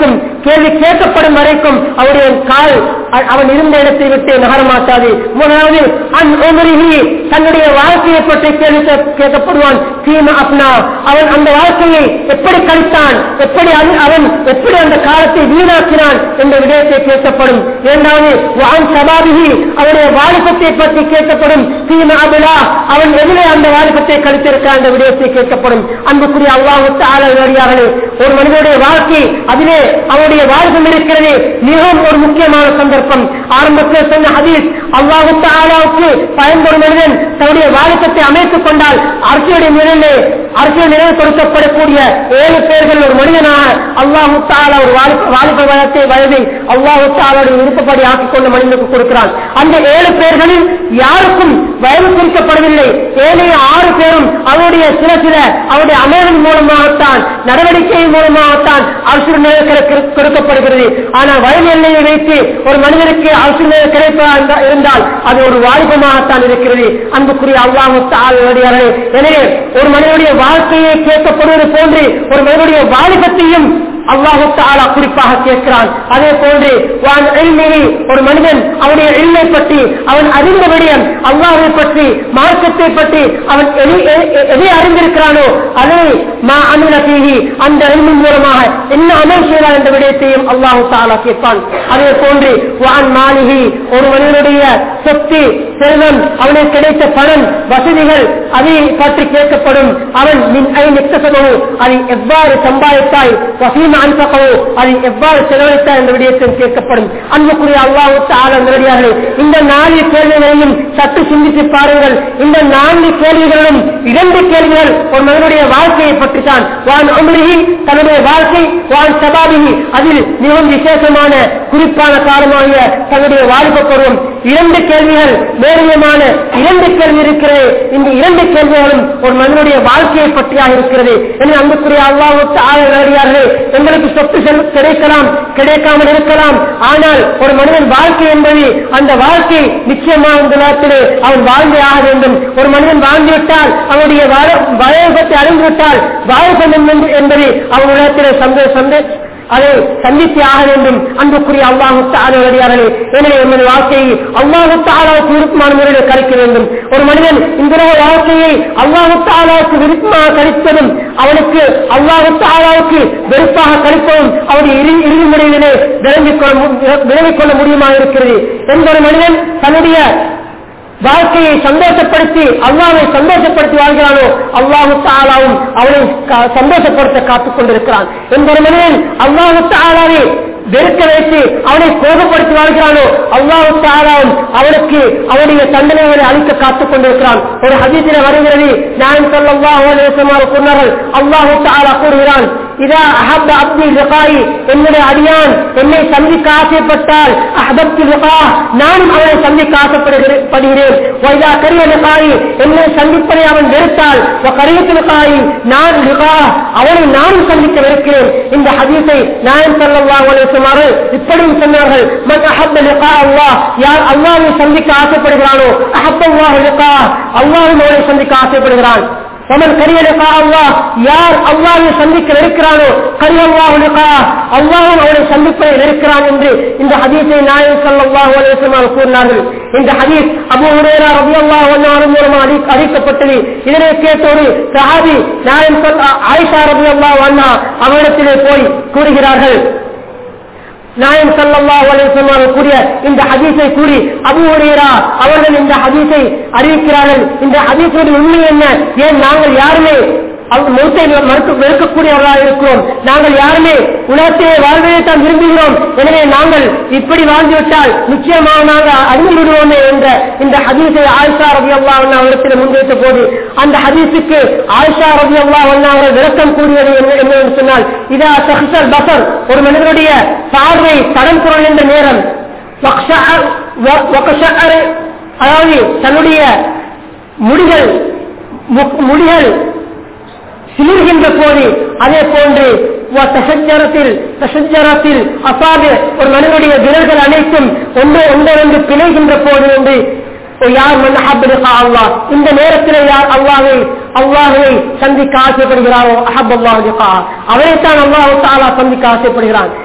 கேள்வி கேட்கப்படும் வரைக்கும் அவருடைய கால் அ- அவன் இருந்த இடத்தை விட்டு நகரமாட்டாது மூணாவது அன் உமரிஹி தன்னுடைய வாழ்க்கையை பற்றி கேள்வி கே- கேட்கப்படுவான் தீம அப்னா அவன் அந்த வாழ்க்கையை எப்படி கழித்தான் எப்படி அது- அவன் எப்படி அந்த காலத்தை வீணாக்கினான் என்ற விடயத்தை கேட்கப்படும் இரண்டாவது வான் சபாபிகி அவருடைய வாலிபத்தை பற்றி கேட்கப்படும் தீம அபுலா அவன் எதிரே அந்த வாலிபத்தை கழித்திருக்கிறான் என்ற விடயத்தை கேட்கப்படும் அன்புக்குரிய அல்லாஹு ஆளர்களே ஒரு மனிதனுடைய வாழ்க்கை அதிலே அவருடைய வாலிபம் இருக்கிறது மிகவும் ஒரு முக்கியமான சந்தர்ப்பம் ஆரம்பத்தில் சொன்ன ஹதீஸ் அல்லாஹு ஆலாவுக்கு பயன்படும் மனிதன் தன்னுடைய வாலிபத்தை அமைத்துக் கொண்டால் அரசியலுடைய நிலையிலே அரசியல் நிலை கொடுக்கப்படக்கூடிய ஏழு பேர்கள் ஒரு மனிதனாக அல்லாஹு தாலா ஒரு வாலிப வாலிப வயத்தை வயதை அல்லாஹு தாலாவுடைய விருப்பப்படி ஆக்கிக் கொண்ட மனிதனுக்கு கொடுக்கிறான் அந்த ஏழு பேர்களில் யாருக்கும் வயது குறிக்கப்படவில்லை ஏழைய ஆறு பேரும் அவருடைய சில சில அவருடைய அமர்வின் மூலமாகத்தான் நடவடிக்கையின் மூலமாகத்தான் அரசு நிலை கிடைக்க- கொடுக்கப்படுகிறது ஆனால் வயது எல்லையை வைத்து ஒரு மனிதனுக்கு அரசு நிலை கிடைப்பதா இருந்தா- இருந்தால் அது ஒரு வாலிபமாகத்தான் இருக்கிறது அன்புக்குரிய அல்லாஹு தாழ்வடியார்களே எனவே ஒரு மனிதனுடைய வாழ்க்கையை கேட்கப்படுவது போன்று ஒரு மனிதனுடைய வாலிபத்தையும் அல்லாஹு தாலா குறிப்பாக கேட்கிறான் அதே போன்று வான் எல்மையை ஒரு மனிதன் அவனுடைய எல்மை பற்றி அவன் அறிந்த விடயம் அல்லாஹை பற்றி மார்க்கத்தை பற்றி அவன் எதை- எதை- எதை அறிந்திருக்கிறானோ அதை மா அமில தீகி அந்த எல்மின் மூலமாக என்ன அமல் செய்கிறான் என்ற விடயத்தையும் அல்லாஹு தாலா கேட்பான் அதே போன்று வான் மாளிகை ஒரு மனிதனுடைய சொத்து செல்வம் அவனுக்கு கிடைத்த பணம் வசதிகள் அதை பற்றி கேட்கப்படும் அவன் மின் ஐ நித்தசமோ அதை எவ்வாறு சம்பாதித்தாய் வசீம அன்பகவோ அதை எவ்வாறு செலவழித்தாய் என்ற விடயத்தில் கேட்கப்படும் அன்புக்குரிய அல்லாஹு ஆள நேரடியார்கள் இந்த நான்கு கேள்விகளையும் சற்று சிந்தித்து பாருங்கள் இந்த நான்கு கேள்விகளிலும் இரண்டு கேள்விகள் ஒரு மனிதனுடைய வாழ்க்கையை பற்றித்தான் வான் அமரிகி தன்னுடைய வாழ்க்கை வான் சபாபிகி அதில் மிகவும் விசேஷமான குறிப்பான காரணமாகிய தன்னுடைய வாலிப பருவம் இரண்டு கேள்விகள் நேரியமான இரண்டு கேள்வி இருக்கிறது இந்த இரண்டு கேள்விகளும் ஒரு மனிதனுடைய வாழ்க்கையை பற்றியாக இருக்கிறது எனவே அன்புக்குரிய அல்லாவுக்கு ஆளுநர்கள் எங்களுக்கு சொத்து செல்- கிடைக்கலாம் கிடைக்காமல் இருக்கலாம் ஆனால் ஒரு மனிதன் வாழ்க்கை என்பது அந்த வாழ்க்கை நிச்சயமாக இந்த நேரத்திலே அவன் வாழ்ந்தே ஆக வேண்டும் ஒரு மனிதன் வாழ்ந்துவிட்டால் அவனுடைய வயோகத்தை அடைந்துவிட்டால் வாழ்க்கை என்பது அவனிடத்திலே சந்தே சந்தே அதை சந்தித்து ஆக வேண்டும் அன்புக்குரிய அல்லாஹு தாரடியார்களே எனவே எமது வாழ்க்கையை அல்லாஹு தாலாவுக்கு விருப்பமான முறையில் கழிக்க வேண்டும் ஒரு மனிதன் இந்த உலக வாழ்க்கையை அல்லாஹு தாலாவுக்கு விருப்பமாக கழிப்பதும் அவனுக்கு அல்லாஹு தாலாவுக்கு வெறுப்பாக கழிப்பதும் அவருடைய இறு இறுதி முறையிலே விளங்கிக் கொள்ள மு- விளங்கிக் கொள்ள முடியுமா இருக்கிறது எந்த ஒரு மனிதன் தன்னுடைய வாழ்க்கையை சந்தோஷப்படுத்தி அல்லாவை சந்தோஷப்படுத்தி வாழ்கிறானோ அல்லாஹு தாலாவும் அவனை க- சந்தோஷப்படுத்த காத்துக் கொண்டிருக்கிறான் எந்த ஒரு மனிதன் அல்லாஹு தாலாவை வெறுக்க வைத்து அவனை கோபப்படுத்தி வாழ்கிறானோ அல்லாஹு தாலாவும் அவனுக்கு அவனுடைய தண்டனைகளை அளிக்க காத்துக் கொண்டிருக்கிறான் ஒரு ஹதீசில வருகிறது நான் சொல்லல்லாஹு சொன்னார்கள் அல்லாஹு தாலா கூறுகிறான் இதா அஹப் அப்தி லிகாயி என்னுடைய அடியான் என்னை சந்திக்க ஆசைப்பட்டால் அஹபப்தி லிகா நானும் அவனை சந்திக்க ஆசைப்படுகிறேன் படுகிறேன் வைதா கரிய லிகாயி என்னை சந்திப்பதை அவன் வெறுத்தால் கரியத்து லிகாயி நான் லிகா அவனை நானும் சந்திக்க வெறுக்கிறேன் இந்த ஹதீஸை நாயன் ஸல்லல்லாஹு அலைஹி வஸல்லம் இப்படியும் சொன்னார்கள் மன் அஹப்ப லிகா அல்லாஹ் யார் அல்லாஹ்வை சந்திக்க ஆசைப்படுகிறானோ அஹப்பல்லாஹு லிகா அல்லாஹ்வும் அவனை சந்திக்க ஆசைப்படுகிறான் ومن كره لقاء الله யார் அல்லாஹ்வை சந்திக்க இருக்கிறானோ கரிய அல்லாஹ் لقاء அல்லாஹ்வும் அவனை சந்திப்பதை இருக்கிறான் என்று இந்த ஹதீஸை நாயகம் ஸல்லல்லாஹு அலைஹி வஸல்லம் கூறினார்கள் இந்த ஹதீஸ் அபூ ஹுரைரா ரலியல்லாஹு அன்ஹு மூலமாக அறி- அறிவிக்கப்பட்டது இதனை கேட்ட ஒரு சஹாபி நாயகம் ஸல்ல- ஆயிஷா ரலியல்லாஹு அன்ஹா அவரிடத்திலே போய் கூறுகிறார்கள் நாயம் சல்லல்லாஹு அலைஹி வஸல்லம் கூறிய இந்த ஹதீஸை கூறி அபூ ஹுரைரா அவர்கள் இந்த ஹதீஸை அறிவிக்கிறார்கள் இந்த ஹதீஸுடைய உண்மை என்ன ஏன் நாங்கள் யாருமே அவ் மௌத்தை மறுக்க வெறுக்கக்கூடியவர்களாக இருக்கிறோம் நாங்கள் யாருமே உலகத்திலே வாழ்வதை தான் விரும்புகிறோம் எனவே நாங்கள் இப்படி வாழ்ந்துவிட்டால் நிச்சயமாக நாங்கள் அறிந்து விடுவோமே என்ற இந்த ஹதீஸை ஆயிஷா ரவி அல்லா அவரிடத்தில் முன்வைத்த போது அந்த ஹதீஸுக்கு ஆயிஷா ரவி அல்லா அவர்கள் விளக்கம் கூறியது என்ன என்னவென்று சொன்னால் இதா சஹ்சல் பசர் ஒரு மனிதனுடைய பார்வை தடம் குரல் நேரம் வக்ஷஅ- வ- வக்ஷஅ- அதாவது தன்னுடைய முடிகள் மு- முடிகள் சிலிர்கின்ற போது அதே போன்று தசஞ்சரத்தில் தசஞ்சரத்தில் அசாது ஒரு மனிதனுடைய விரல்கள் அனைத்தும் ஒன்று ஒன்றொன்று பிணைகின்ற போது என்று யார் மன் அஹப்பலிகா அல்லாஹ் இந்த நேரத்தில் யார் அல்லாஹை அல்லாஹை சந்திக்க ஆசைப்படுகிறாரோ அஹப் அல்லாஹ் அவரைத்தான் அல்லாஹு தாலா சந்திக்க ஆசைப்படுகிறான்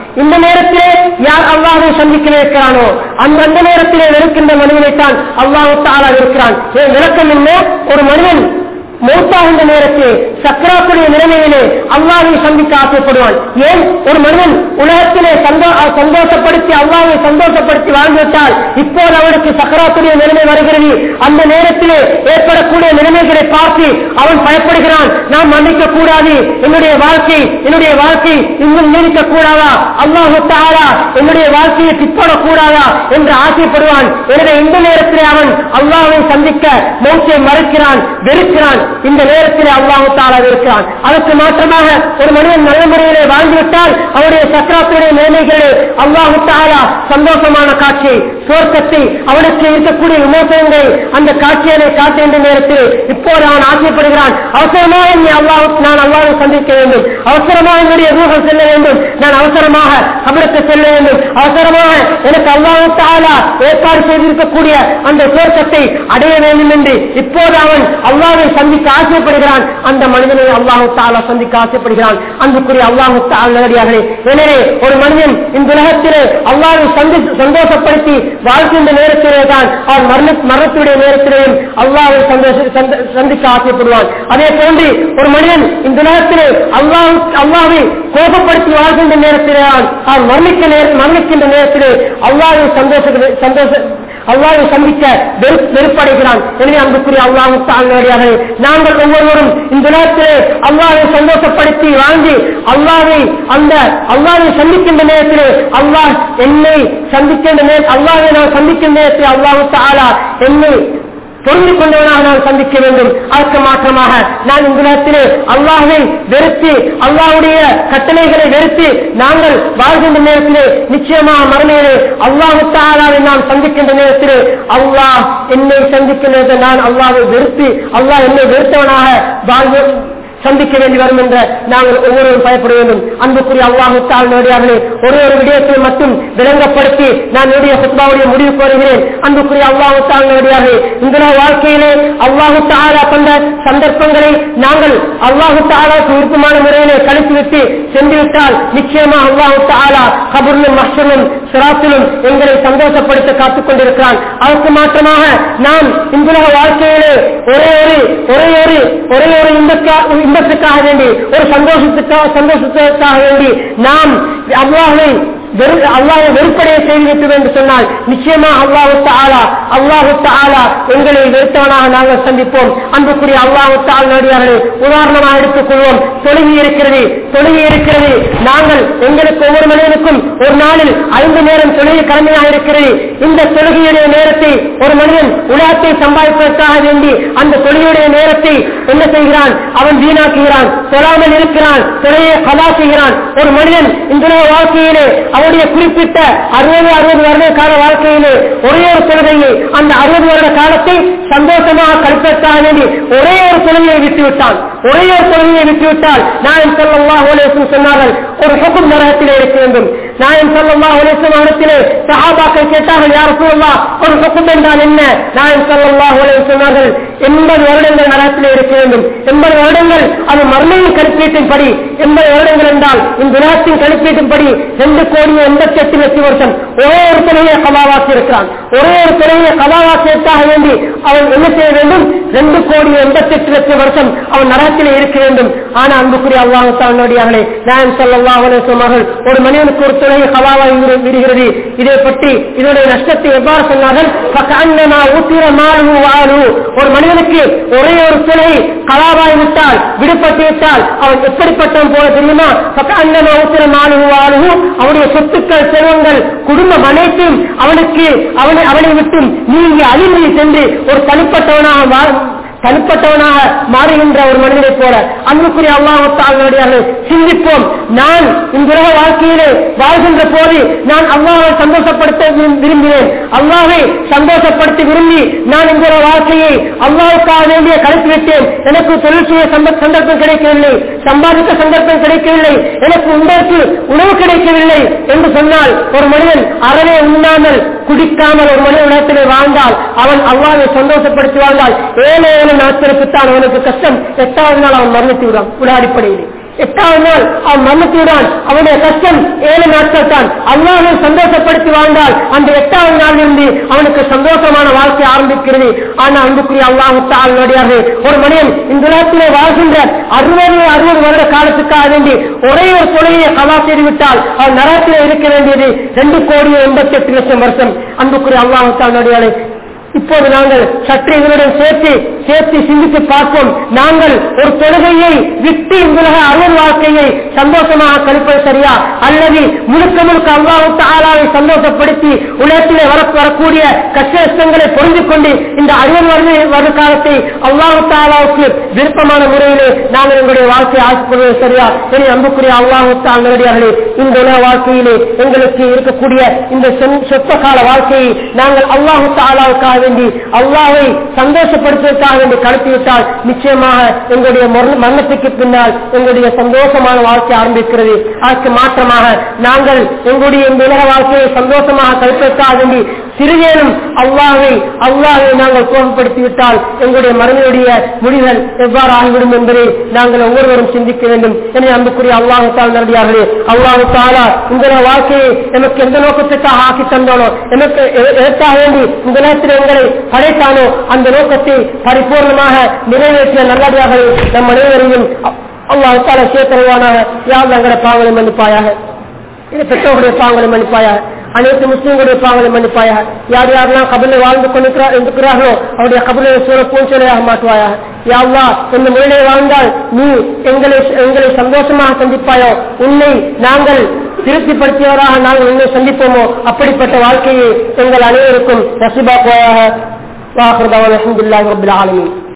இந்த நேரத்திலே யார் அல்லாஹை சந்திக்க இருக்கிறானோ அந்த அந்த நேரத்திலே வெறுக்கின்ற மனிதனைத்தான் அல்லாஹு தாலா இருக்கிறான் ஏன் விளக்கம் என்ன ஒரு மனிதன் மௌத்தாகின்ற நேரத்தில் சக்கராக்குடைய நிலைமையிலே அல்லாவை சந்திக்க ஆசைப்படுவான் ஏன் ஒரு மனிதன் உலகத்திலே சந்தோ- அஹ் சந்தோஷப்படுத்தி அல்லாவை சந்தோஷப்படுத்தி வாழ்ந்துவிட்டால் இப்போது அவனுக்கு சக்கராக்குடைய நிலைமை வருகிறது அந்த நேரத்திலே ஏற்படக்கூடிய நிலைமைகளை பார்த்து அவன் பயப்படுகிறான் நாம் மன்னிக்க கூடாது என்னுடைய வாழ்க்கை என்னுடைய வாழ்க்கை இன்னும் நீடிக்க கூடாதா அல்லாஹு தாரா என்னுடைய வாழ்க்கையை பிற்படக் கூடாதா என்று ஆசைப்படுவான் எனவே இந்த நேரத்திலே அவன் அல்லாஹை சந்திக்க மௌத்தை மறுக்கிறான் வெறுக்கிறான் இந்த நேரத்திலே அல்லாஹு தாலா இருக்கிறான் அதற்கு மாற்றமாக ஒரு மனிதன் நல்ல முறையிலே வாழ்ந்துவிட்டால் அவருடைய சக்கராத்துடைய நிலைமைகளே அல்லாஹு தாலா சந்தோஷமான காட்சி சுவர்க்கத்தை அவனுக்கு இருக்கக்கூடிய விமோசனங்கள் அந்த காட்சியை காட்டுகின்ற நேரத்தில் இப்போது அவன் ஆசைப்படுகிறான் அவசரமாக என்னை அல்லாஹ் நான் அல்லாஹை சந்திக்க வேண்டும் அவசரமாக என்னுடைய ரூபம் செல்ல வேண்டும் நான் அவசரமாக அவருக்கு செல்ல வேண்டும் அவசரமாக எனக்கு அல்லாஹு தாலா ஏற்பாடு செய்திருக்கக்கூடிய அந்த சுவர்க்கத்தை அடைய வேண்டும் என்று இப்போது அவன் அல்லாஹை சந்திக்க ஆசைப்படுகிறான் அந்த மனிதனை அல்லாஹு தாலா சந்திக்க ஆசைப்படுகிறான் அன்புக்குரிய அல்லாஹு தாலடியார்களே எனவே ஒரு மனிதன் இந்த உலகத்திலே அல்லாஹை சந்தி- சந்தோஷப்படுத்தி வாழ்கின்ற நேரத்திலே தான் அவன் மரண மரணத்துடைய நேரத்திலேயும் அல்லாஹை சந்தோஷ சந்த- சந்திக்க ஆசைப்படுவான் அதே போன்று ஒரு மனிதன் இந்த உலகத்திலே அல்லாஹ் அல்லாவை கோபப்படுத்தி வாழ்கின்ற நேரத்திலே தான் அவன் மரணிக்க நேர- மரணிக்கின்ற நேரத்திலே அல்லாஹை சந்தோஷ சந்தோஷ அல்லாஹை சந்திக்க வெறு- வெறுப்படைகிறான் எனவே அன்புக்குரிய அல்லாஹு தாழ்நடியாக நாங்கள் ஒவ்வொருவரும் இந்த உலகத்திலே அல்லாஹை சந்தோஷப்படுத்தி வாழ்ந்து அல்லாஹை அந்த அல்லாஹை சந்திக்கின்ற நேரத்திலே அல்லாஹ் என்னை சந்திக்கின்ற நேரம் அல்லாஹை நான் சந்திக்கின்ற நேரத்தில் அல்லாஹு தாலா என்னை பொருந்திக் கொண்டவனாக நான் சந்திக்க வேண்டும் அதற்கு மாற்றமாக நான் இந்த நேரத்திலே அல்லாஹை வெறுத்து அல்லாஹ்வுடைய கட்டளைகளை வெறுத்து நாங்கள் வாழ்கின்ற நேரத்திலே நிச்சயமாக மறுமையிலே அல்லாஹு தாலாவை நாம் சந்திக்கின்ற நேரத்திலே அல்லாஹ் என்னை சந்திக்கின்ற நேரத்தில் நான் அல்லாஹை வெறுத்து அல்லாஹ் என்னை வெறுத்தவனாக வாழ்வு சந்திக்க வேண்டி வரும் என்ற நாங்கள் ஒவ்வொருவரும் பயப்பட வேண்டும் அன்புக்குரிய அல்லாஹு தாழ்நடிகார்களே ஒரு ஒரு விடயத்தை மட்டும் விளங்கப்படுத்தி நான் என்னுடைய சுத்மாவுடைய முடிவு கோருகிறேன் அன்புக்குரிய அல்லாஹு தாழ்நடிகார்களே இந்த வாழ்க்கையிலே அல்லாஹு தாலா கொண்ட சந்தர்ப்பங்களை நாங்கள் அல்லாஹு தாலாவுக்கு விருப்பமான முறையிலே கழித்துவிட்டு சென்றுவிட்டால் நிச்சயமா அல்லாஹு தாலா கபூர்லும் மஷலும் சிராத்திலும் எங்களை சந்தோஷப்படுத்த காத்துக் கொண்டிருக்கிறான் அதற்கு மாற்றமாக நாம் இந்த வாழ்க்கையிலே ஒரே ஒரு ஒரே ஒரு ஒரே ஒரு இன்பக்கா- இன்பத்துக்காக வேண்டி ஒரு சந்தோஷத்துக்காக சந்தோஷத்துக்காக வேண்டி நாம் அல்லாஹை வெறு- அல்லாஹை வெறுப்படைய செய்துவிட்டோம் என்று சொன்னால் நிச்சயமா அல்லாஹு ஆலா அல்லாஹு ஆலா எங்களை வெறுத்தவனாக நாங்கள் சந்திப்போம் அன்புக்குரிய அல்லாஹு நடிகார்களை உதாரணமாக எடுத்துக்கொள்வோம் தொழுகி இருக்கிறது தொழுகி இருக்கிறது நாங்கள் எங்களுக்கு ஒவ்வொரு மனிதனுக்கும் ஒரு நாளில் ஐந்து நேரம் தொழுகை கடமையாக இருக்கிறது இந்த தொழுகையுடைய நேரத்தை ஒரு மனிதன் உலகத்தை சம்பாதிப்பதற்காக வேண்டி அந்த தொழுகையுடைய நேரத்தை என்ன செய்கிறான் அவன் வீணாக்குகிறான் தொழாமல் இருக்கிறான் தொழுகையை கலா செய்கிறான் ஒரு மனிதன் இந்த உலக வாழ்க்கையிலே அவருடைய குறிப்பிட்ட அறுபது அறுபது வருட கால வாழ்க்கையிலே ஒரே ஒரு தொழுகையை அந்த அறுபது வருட காலத்தை சந்தோஷமாக கழிப்பதற்காக வேண்டி ஒரே ஒரு தொழுகையை விட்டுவிட்டான் ஒரே ஒரு தொழுகையை விட்டுவிட்டால் நாயன் சொல்லலாம் ஓலேசம் சொன்னார்கள் ஒரு ஹுக்கும் நரகத்திலே இருக்க வேண்டும் நாயன் சொல்லலாம் ஓலேசம் இடத்திலே சஹாபாக்கள் கேட்டார்கள் யார் சொல்லலாம் ஒரு ஹுக்கும் என்றால் என்ன நாயன் சொல்லலாம் ஓலேசம் சொன்னார்கள் எண்பது வருடங்கள் நரகத்திலே இருக்க வேண்டும் எண்பது வருடங்கள் அது மர்மையின் கணிப்பீட்டின்படி எண்பது வருடங்கள் என்றால் இந்த உலகத்தின் கணிப்பீட்டின்படி ரெண்டு கோடி எண்பத்தி எட்டு லட்சம் வருஷம் ஒரே ஒரு துணையை கலாவாக்கி இருக்கிறான் ஒரே ஒரு துணையை கலாவாக்கியற்காக வேண்டி அவன் என்ன செய்ய வேண்டும் ரெண்டு கோடி எண்பத்தி எட்டு லட்சம் வருஷம் அவன் நரகத்திலே இருக்க வேண்டும் ஆனா அன்புக்குரிய அல்லாஹாலே நான் சொல்லலாம் சொன்னார்கள் ஒரு மனிதனுக்கு ஒரு துணையை கலாவாகி விடு- விடுகிறது இதை பற்றி இதனுடைய நஷ்டத்தை எவ்வாறு சொன்னார்கள் "ஃபகஅன்னமா உத்திர மாலுஹு வாலு." ஒரு மனிதனுக்கு ஒரே ஒரு துணை கலாவாய் விட்டால் விடுபட்டு விட்டால் அவன் எப்படிப்பட்டவன் போல தெரியுமா "ஃபகஅன்னமா உத்திர மாலுஹு வாலுஹு." அவனுடைய சொத்துக்கள் செல்வங்கள் குடும்பம் அனைத்தும் அவனுக்கு அவனை அவனை விட்டும் நீங்கி அழிந்து சென்று ஒரு தனிப்பட்டவனாக வா- தனிப்பட்டவனாக மாறுகின்ற ஒரு மனிதனை போல அன்புக்குரிய அல்லாஹால் சிந்திப்போம் நான் இந்த உலக வாழ்க்கையிலே வாழ்கின்ற போது நான் அல்லாஹை சந்தோஷப்படுத்த விரும்- விரும்பினேன் அல்லாஹை சந்தோஷப்படுத்தி விரும்பி நான் இந்த உலக வாழ்க்கையை அல்லாஹுக்காக வேண்டிய கழித்து விட்டேன் எனக்கு தொழில் செய்ய சந்த- சந்தர்ப்பம் கிடைக்கவில்லை சம்பாதிக்க சந்தர்ப்பம் கிடைக்கவில்லை எனக்கு உங்களுக்கு உணவு கிடைக்கவில்லை என்று சொன்னால் ஒரு மனிதன் அறவே உண்ணாமல் குடிக்காமல் ஒரு மனிதன் உலகத்திலே வாழ்ந்தால் அவன் அல்லாவை சந்தோஷப்படுத்தி வாழ்ந்தால் ஏழு ஏழு நாட்களுக்குத்தான் அவனுக்கு கஷ்டம் எட்டாவது நாள் அவன் மரணித்து விடுவான் உலக அடிப்படையிலே எட்டாவது நாள் அவன் மரணத்துடன் அவனுடைய கஷ்டம் ஏழு நாட்கள் தான் அல்லாஹை சந்தோஷப்படுத்தி வாழ்ந்தால் அந்த எட்டாவது நாளிலிருந்து அவனுக்கு சந்தோஷமான வாழ்க்கை ஆரம்பிக்கிறது ஆனா அன்புக்குரிய அல்லாஹு நடிகாரு ஒரு மனிதன் இந்த உலகத்திலே வாழ்கின்ற அறுபது அறுபது வருட காலத்துக்காக வேண்டி ஒரே ஒரு தொழிலை கலா செய்து விட்டால் அவன் நரகத்திலே இருக்க வேண்டியது ரெண்டு கோடி எண்பத்தி எட்டு லட்சம் வருஷம் அன்புக்குரிய அல்லாஹு நடிகாரு இப்போது நாங்கள் சற்று இதனுடன் சேர்த்து சேர்த்து சிந்தித்து பார்ப்போம் நாங்கள் ஒரு தொழுகையை விட்டு உலக அருள் வாழ்க்கையை சந்தோஷமாக கழிப்பது சரியா அல்லது முழுக்க முழுக்க அல்லாஹு ஆளாவை சந்தோஷப்படுத்தி உலகத்திலே வர வரக்கூடிய கஷ்ட நஷ்டங்களை புரிந்து கொண்டு இந்த அருள் வருட வருட காலத்தை அல்லாஹு தாலாவுக்கு விருப்பமான முறையிலே நாங்கள் எங்களுடைய வாழ்க்கையை ஆக்கிக்கொள்வது சரியா சரி அன்புக்குரிய அல்லாஹு தாளர்களே இந்த உலக வாழ்க்கையிலே எங்களுக்கு இருக்கக்கூடிய இந்த சொந்த- சொத்த கால வாழ்க்கையை நாங்கள் அல்லாஹு தாலாவுக்காக வேண்டி அல்லாஹை சந்தோஷப்படுத்துவதற்காக வேண்டி கலத்திவிட்டால் நிச்சயமாக எங்களுடைய மரண- மரணத்துக்கு பின்னால் எங்களுடைய சந்தோஷமான வாழ்க்கை ஆரம்பிக்கிறது அதற்கு மாற்றமாக நாங்கள் எங்களுடைய இந்த உலக வாழ்க்கையை சந்தோஷமாக கழிப்பதற்காக வேண்டி சிறிதேனும் அல்லாஹை அல்லாஹை நாங்கள் கோபப்படுத்தி விட்டால் எங்களுடைய மரணனுடைய முடிவுகள் எவ்வாறு ஆகிவிடும் என்பதை நாங்கள் ஒவ்வொருவரும் சிந்திக்க வேண்டும் எனவே அன்புக்குரிய அல்லாஹு தால் நடிகார்களே அல்லாஹு தாலா இந்த வாழ்க்கையை நமக்கு எந்த நோக்கத்துக்காக ஆக்கி தந்தானோ எனக்கு எ- எதற்காக வேண்டி இந்த நேரத்தில் எங்களை படைத்தானோ அந்த நோக்கத்தை பரிபூர்ணமாக நிறைவேற்றிய நல்லடியார்கள் நம் அனைவரையும் அ- அல்லாஹு தாலா சேர்த்தருவானாக யார் எங்களை பாவங்களை மன்னிப்பாயாக இது பெற்றோருடைய பாவங்களை மன்னிப்பாயாக அனைத்து முஸ்லீம்களுடைய பாவங்களை மன்னிப்பாயாக யார் யாரெல்லாம் கபலில் வாழ்ந்து கொண்டிருக்கிறார் இருக்கிறார்களோ அவருடைய கபலை சூழ பூஞ்சொலையாக மாற்றுவாயாக யாவ்லா இந்த முறையிலே வாழ்ந்தால் நீ எங்களை எங்களை சந்தோஷமாக சந்திப்பாயோ உன்னை நாங்கள் திருப்திப்படுத்தியவராக நாங்கள் உன்னை சந்திப்போமோ அப்படிப்பட்ட வாழ்க்கையை எங்கள் அனைவருக்கும் நசிபாக்குவாயாக வாஹர் அலமதுல்லாஹ் ரபில் ஆலமீன்